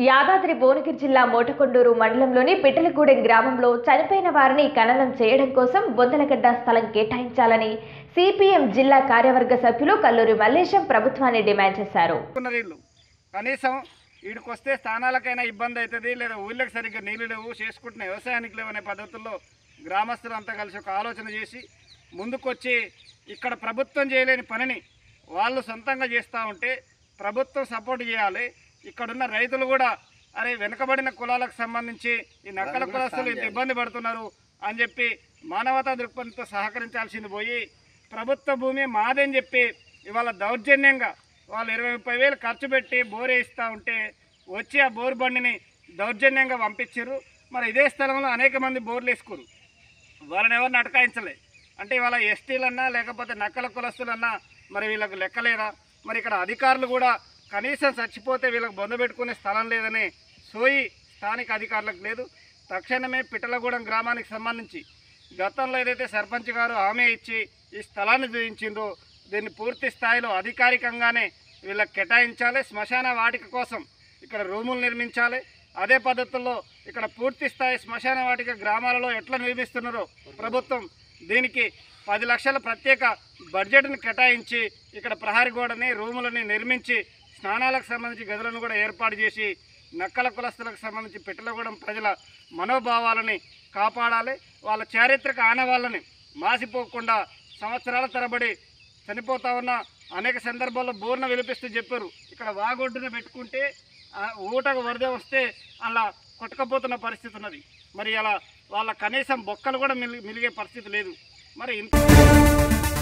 యాదాద్రి భువనగిరి జిల్లా మోటకొండూరు మండలంలోని పిట్టలగూడెం గ్రామంలో చనిపోయిన వారిని ఖననం చేయడం కోసం బొందలగడ్డ స్థలం కేటాయించాలని సిపిఎం జిల్లా కార్యవర్గ సభ్యులు కల్లూరి మల్లేశం ప్రభుత్వాన్ని డిమాండ్ చేశారు ఉన్నారు వీళ్ళు కనీసం వీడికి వస్తే స్థానాలకైనా ఇబ్బంది అవుతుంది లేదా ఊళ్ళకి సరిగ్గా నీళ్లు లేవు చేసుకుంటున్న వ్యవసాయానికి లేవనే పద్ధతుల్లో గ్రామస్తులు అంతా కలిసి ఒక ఆలోచన చేసి ముందుకొచ్చి ఇక్కడ ప్రభుత్వం చేయలేని పనిని వాళ్ళు సొంతంగా చేస్తూ ఉంటే ప్రభుత్వం సపోర్ట్ చేయాలి ఇక్కడున్న రైతులు కూడా అరే వెనుకబడిన కులాలకు సంబంధించి ఈ నక్కల కులస్తులు ఇంత ఇబ్బంది పడుతున్నారు అని చెప్పి మానవతా దృక్పథంతో సహకరించాల్సింది పోయి ప్రభుత్వ భూమి మాదని చెప్పి ఇవాళ దౌర్జన్యంగా వాళ్ళు ఇరవై ముప్పై వేలు ఖర్చు పెట్టి బోర్ వేయిస్తూ ఉంటే వచ్చి ఆ బోర్ బండిని దౌర్జన్యంగా పంపించారు మరి ఇదే స్థలంలో అనేక మంది బోర్లు వేసుకోరు వాళ్ళని ఎవరిని అటకాయించలే అంటే ఇవాళ ఎస్టీలన్నా లేకపోతే నక్కల కులస్తులన్నా మరి వీళ్ళకు లెక్కలేరా మరి ఇక్కడ అధికారులు కూడా కనీసం చచ్చిపోతే వీళ్ళకి బొంద పెట్టుకునే స్థలం లేదని సోయి స్థానిక అధికారులకు లేదు తక్షణమే పిట్టలగూడెం గ్రామానికి సంబంధించి గతంలో ఏదైతే సర్పంచ్ గారు హామీ ఇచ్చి ఈ స్థలాన్ని చూపించిందో దీన్ని పూర్తి స్థాయిలో అధికారికంగానే వీళ్ళకి కేటాయించాలి శ్మశాన వాటిక కోసం ఇక్కడ రూములు నిర్మించాలి అదే పద్ధతుల్లో ఇక్కడ పూర్తి స్థాయి శ్మశాన వాటిక గ్రామాలలో ఎట్లా నిర్మిస్తున్నారో ప్రభుత్వం దీనికి పది లక్షల ప్రత్యేక బడ్జెట్ను కేటాయించి ఇక్కడ ప్రహరీ గోడని రూములని నిర్మించి స్నానాలకు సంబంధించి గదులను కూడా ఏర్పాటు చేసి నక్కల కులస్తులకు సంబంధించి పిట్టలగూడెం ప్రజల మనోభావాలని కాపాడాలి వాళ్ళ చారిత్రక ఆనవాళ్ళని మాసిపోకుండా సంవత్సరాల తరబడి చనిపోతా ఉన్న అనేక సందర్భాల్లో బోర్న విలిపిస్తూ చెప్పారు ఇక్కడ వాగొడ్డున పెట్టుకుంటే ఆ ఊటకు వరద వస్తే అలా కొట్టకపోతున్న పరిస్థితి ఉన్నది మరి అలా వాళ్ళ కనీసం బొక్కలు కూడా మిలి మిలిగే పరిస్థితి లేదు మరి ఇంత